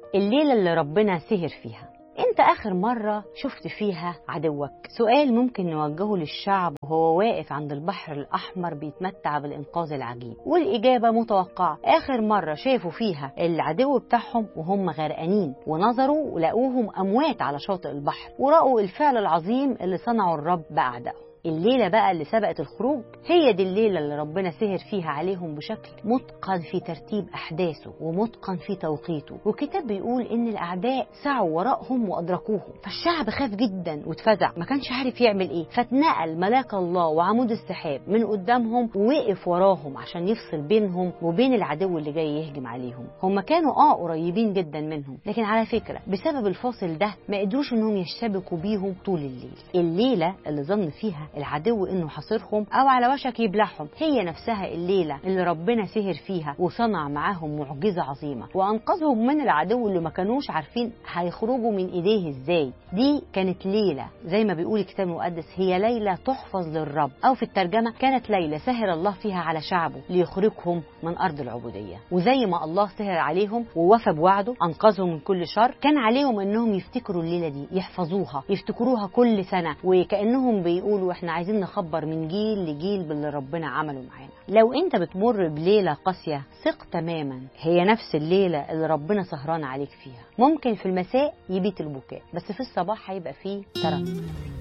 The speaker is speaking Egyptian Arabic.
الليلة اللي ربنا سهر فيها انت اخر مرة شفت فيها عدوك سؤال ممكن نوجهه للشعب وهو واقف عند البحر الاحمر بيتمتع بالانقاذ العجيب والاجابة متوقعة اخر مرة شافوا فيها العدو بتاعهم وهم غرقانين ونظروا ولقوهم اموات على شاطئ البحر ورأوا الفعل العظيم اللي صنعه الرب باعدائهم الليلة بقى اللي سبقت الخروج هي دي الليلة اللي ربنا سهر فيها عليهم بشكل متقن في ترتيب أحداثه ومتقن في توقيته والكتاب بيقول إن الأعداء سعوا وراءهم وأدركوهم فالشعب خاف جدا واتفزع ما كانش عارف يعمل إيه فاتنقل ملاك الله وعمود السحاب من قدامهم ووقف وراهم عشان يفصل بينهم وبين العدو اللي جاي يهجم عليهم هم كانوا اه قريبين جدا منهم لكن على فكرة بسبب الفاصل ده ما قدروش إنهم يشتبكوا بيهم طول الليل الليلة اللي ظن فيها العدو انه حاصرهم او على وشك يبلعهم هي نفسها الليله اللي ربنا سهر فيها وصنع معاهم معجزه عظيمه وانقذهم من العدو اللي ما كانوش عارفين هيخرجوا من ايديه ازاي دي كانت ليله زي ما بيقول الكتاب المقدس هي ليله تحفظ للرب او في الترجمه كانت ليله سهر الله فيها على شعبه ليخرجهم من ارض العبوديه وزي ما الله سهر عليهم ووفى بوعده انقذهم من كل شر كان عليهم انهم يفتكروا الليله دي يحفظوها يفتكروها كل سنه وكانهم بيقولوا احنا عايزين نخبر من جيل لجيل باللي ربنا عمله معانا لو انت بتمر بليله قاسيه ثق تماما هي نفس الليله اللي ربنا سهران عليك فيها ممكن في المساء يبيت البكاء بس في الصباح هيبقى فيه ترنم